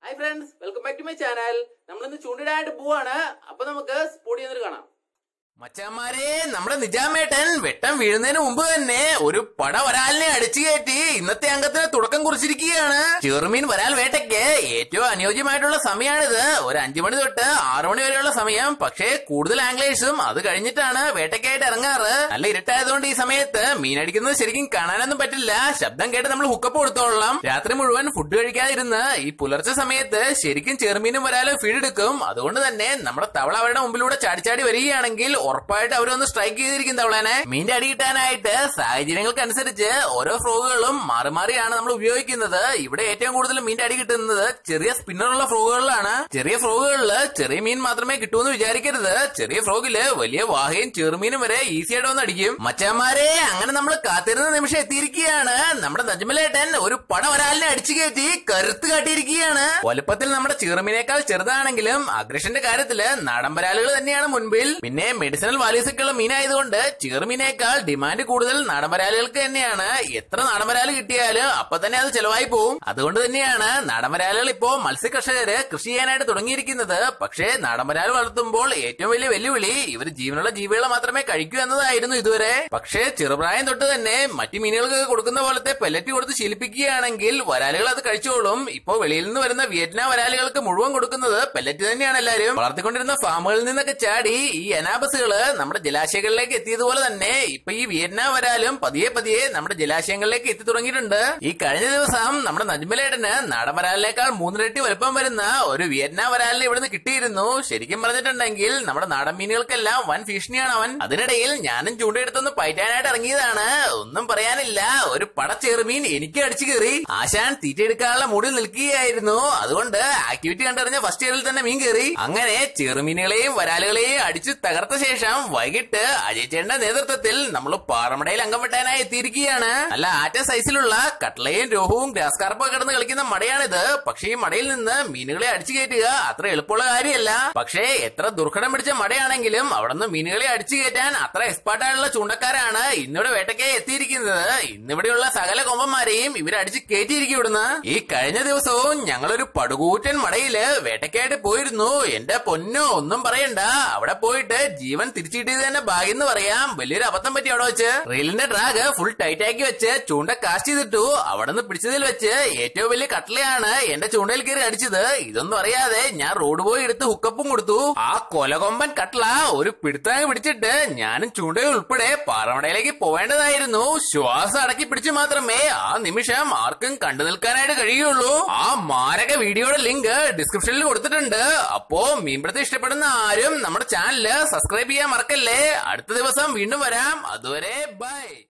hi friends welcome back to my channel നമ്മൾ ഇന്ന് ചൂണ്ടിടാനായിട്ട് പോവാണ് അപ്പൊ നമുക്ക് സ്പോട്ട് ചെയ്യുന്നത് കാണാം മച്ചാന്മാരെ നമ്മുടെ നിജാമേട്ടൻ വെട്ടം വീഴുന്നതിന് മുമ്പ് തന്നെ ഒരു പട വരാലിനെ അടിച്ചു കയറ്റി ഇന്നത്തെ അംഗത്തിന് തുടക്കം കുറിച്ചിരിക്കുകയാണ് ചെറുമീൻ വരാൽ വേട്ടയ്ക്ക് ഏറ്റവും അനുയോജ്യമായിട്ടുള്ള സമയമാണിത് ഒരു അഞ്ചു മണി തൊട്ട് ആറു മണി വരെയുള്ള സമയം പക്ഷേ കൂടുതൽ ആംഗ്ലേഴ്സും അത് കഴിഞ്ഞിട്ടാണ് വേട്ടയ്ക്കായിട്ട് ഇറങ്ങാറ് നല്ല ഇരുട്ടായതുകൊണ്ട് ഈ സമയത്ത് മീൻ അടിക്കുന്നത് ശരിക്കും കാണാനൊന്നും പറ്റില്ല ശബ്ദം കേട്ട് നമ്മൾ ഹുക്കപ്പ് കൊടുത്തോളാം രാത്രി മുഴുവൻ ഫുഡ് കഴിക്കാതിരുന്ന് ഈ പുലർച്ചെ സമയത്ത് ശരിക്കും ചെറുമീനും വരാലും ഫീഡ് എടുക്കും അതുകൊണ്ട് തന്നെ നമ്മുടെ തവള അവരുടെ മുമ്പിലൂടെ ചാടിച്ചാടി വരികയാണെങ്കിൽ ഉറപ്പായിട്ട് അവരൊന്ന് സ്ട്രൈക്ക് ചെയ്തിരിക്കും തവളനെ മീൻ്റെ അടി കിട്ടാനായിട്ട് സാഹചര്യങ്ങൾക്കനുസരിച്ച് ഓരോ ഫ്രോഗുകളും മാറി മാറിയാണ് നമ്മൾ ഉപയോഗിക്കുന്നത് ഇവിടെ ഏറ്റവും കൂടുതൽ മീൻ്റെ അടി കിട്ടുന്നത് ചെറിയ സ്പിന്നറുള്ള ഫ്രോഗുകളിലാണ് ചെറിയ ഫ്രോഗുകളില് ചെറിയ മീൻ മാത്രമേ കിട്ടൂ എന്ന് വിചാരിക്കരുത് ചെറിയ ഫ്രോഗില് വലിയ വാഹയും ചെറുമീനും വരെ ഈസി ആയിട്ട് വന്ന് അടിക്കും മച്ചാമാരെ അങ്ങനെ നമ്മൾ കാത്തിരുന്ന നിമിഷം എത്തിയിരിക്കുകയാണ് നമ്മുടെ നജ്മലേട്ടൻ ഒരു പട വരാലിനെ അടിച്ചു കയറ്റി കരുത്ത് കാട്ടിയിരിക്കുകയാണ് വലുപ്പത്തിൽ നമ്മുടെ ചെറുമീനേക്കാൾ ചെറുതാണെങ്കിലും അഗ്രഷന്റെ കാര്യത്തില് നാടൻ വരാലുകൾ തന്നെയാണ് മുൻപിൽ പിന്നെ മെഡിസിനൽ വാല്യൂസൊക്കെയുള്ള മീനായതുകൊണ്ട് ചെറുമീനേക്കാൾ ഡിമാൻഡ് കൂടുതൽ നാടൻ വരാലുകൾക്ക് തന്നെയാണ് എത്ര നാടൻ വരാല് കിട്ടിയാലും അപ്പൊ തന്നെ അത് ചെലവായി പോവും അതുകൊണ്ട് തന്നെയാണ് നാടൻ വരാലുകൾ ഇപ്പോ മത്സ്യ കർഷകര് കൃഷി ചെയ്യാനായിട്ട് തുടങ്ങിയിരിക്കുന്നത് പക്ഷേ നാടൻ വരാൽ വളർത്തുമ്പോൾ ഏറ്റവും വലിയ വെല്ലുവിളി ഇവർ ജീവനുള്ള ജീവികളെ മാത്രമേ കഴിക്കൂ എന്നതായിരുന്നു ഇതുവരെ പക്ഷേ ചെറുപ്രായം തൊട്ട് തന്നെ മറ്റു മീനുകൾക്ക് കൊടുക്കുന്ന പോലത്തെ പെല്ലറ്റ് കൊടുത്ത് ശീലിപ്പിക്കുകയാണെങ്കിൽ വരാലുകൾ അത് കഴിച്ചോളും ഇപ്പോ വെളിയിൽ നിന്ന് വരുന്ന വിയറ്റ്നാം വരാലുകൾക്ക് മുഴുവൻ കൊടുക്കുന്നത് പെല്ലറ്റ് തന്നെയാണ് എല്ലാവരും വളർത്തിക്കൊണ്ടിരുന്ന ഫാമുകളിൽ നിന്നൊക്കെ ചാടി ഈ അനാബസുകള് നമ്മുടെ ജലാശയങ്ങളിലേക്ക് എത്തിയതുപോലെ തന്നെ ഇപ്പൊ ഈ വിയറ്റ്നാം വരാലും പതിയെ പതിയെ നമ്മുടെ ജലാശയങ്ങളിലേക്ക് എത്തി തുടങ്ങിയിട്ടുണ്ട് ഈ കഴിഞ്ഞ ദിവസം നമ്മുടെ നജ്മലേട്ടന് നാടൻ വരാലിനേക്കാൾ മൂന്നിരട്ടി വലുപ്പം വരുന്ന ഒരു വിയറ്റ്നാം വരാലിനെ ഇവിടുന്ന് കിട്ടിയിരുന്നു ശരിക്കും പറഞ്ഞിട്ടുണ്ടെങ്കിൽ നമ്മുടെ നാടൻ മീനുകൾക്കെല്ലാം വൻ ഭീഷണിയാണ് അവൻ അതിനിടയിൽ ഞാനും ചൂണ്ടയെടുത്തൊന്ന് പയറ്റാനായിട്ട് ഇറങ്ങിയതാണ് ഒന്നും പറയാനില്ല ഒരു പട ചെറുമീൻ എനിക്ക് അടിച്ചു കയറി ആശാൻ തീറ്റ എടുക്കാനുള്ള മൂടിൽ നിൽക്കുകയായിരുന്നു അതുകൊണ്ട് ആക്ടിവിറ്റി കണ്ടറിഞ്ഞ ഫസ്റ്റ് ഇയറിൽ തന്നെ മീൻ കയറി അങ്ങനെ ചെറുമീനുകളെയും വരാലുകളെയും അടിച്ചു തകർത്ത ശേഷം വൈകിട്ട് അജയ്ച്ചേന്റെ നേതൃത്വത്തിൽ നമ്മൾ പാറമടയിൽ അംഗം വെട്ടാനായി എത്തിയിരിക്കുകയാണ് നല്ല ആറ്റ സൈസിലുള്ള കട്ട്ലയും രോഹവും ഗ്രാസ് കാർപ്പൊക്കെ കിടന്ന് കളിക്കുന്ന മടയാണിത് പക്ഷേ ഈ മടയിൽ നിന്ന് മീനുകളെ അടിച്ചു കയറ്റുക അത്ര എളുപ്പമുള്ള കാര്യമല്ല പക്ഷേ എത്ര ദുർഘടം പിടിച്ച മടയാണെങ്കിലും അവിടെ നിന്ന് മീനുകളെ അടിച്ചു കയറ്റാൻ അത്ര എക്സ്പേർട്ടായുള്ള ചൂണ്ടക്കാരാണ് ഇന്നിവിടെ വേട്ടയ്ക്കായി എത്തിയിരിക്കുന്നത് ഇന്നിവിടെയുള്ള സകല കൊമ്പന്മാരെയും ഇവരടിച്ച് കയറ്റിയിരിക്കും ഇവിടുന്ന് ഈ കഴിഞ്ഞ ദിവസവും ഞങ്ങളൊരു പടുകൂറ്റൻ മടയില് വേട്ടയ്ക്കായിട്ട് പോയിരുന്നു എന്റെ പൊന്നോ ഒന്നും പറയണ്ട അവിടെ പോയിട്ട് ജീവൻ തിരിച്ചു കിട്ടിയത് തന്നെ ഭാഗ്യം എന്ന് പറയാം വലിയൊരു അബദ്ധം പറ്റി അവിടെ വെച്ച് റീലിന്റെ ഡ്രാഗ് ഫുൾ ടൈറ്റ് ആക്കി വെച്ച് ചൂണ്ട കാസ്റ്റ് ചെയ്തിട്ടു അവിടെ നിന്ന് പിടിച്ചതിൽ വെച്ച് ഏറ്റവും വലിയ കട്ടലയാണ് എന്റെ ചൂണ്ടയിൽ കയറി അടിച്ചത് ഇതൊന്നും അറിയാതെ ഞാൻ റോഡ് പോയി എടുത്ത് ഹുക്കപ്പും കൊടുത്തു ആ കൊലകൊമ്പൻ കട്ടല ഒരു പിടുത്താങ് പിടിച്ചിട്ട് ഞാനും ചൂണ്ടയിൽ ഉൾപ്പെടെ പാറമടയിലേക്ക് പോവേണ്ടതായിരുന്നു ശ്വാസം അടക്കി പിടിച്ചു മാത്രമേ ആ നിമിഷം ആർക്കും കണ്ടു നിൽക്കാനായിട്ട് കഴിയുള്ളൂ ആ മാരക വീഡിയോയുടെ ലിങ്ക് ഡിസ്ക്രിപ്ഷനിൽ കൊടുത്തിട്ടുണ്ട് അപ്പോ മീൻപിടുത്തം ഇഷ്ടപ്പെടുന്ന ആരും നമ്മുടെ ചാനല് സബ്സ്ക്രൈബ് ചെയ്യാൻ മറക്കല്ലേ അടുത്ത ദിവസം വീണ്ടും വരാം അതുവരെ ബൈ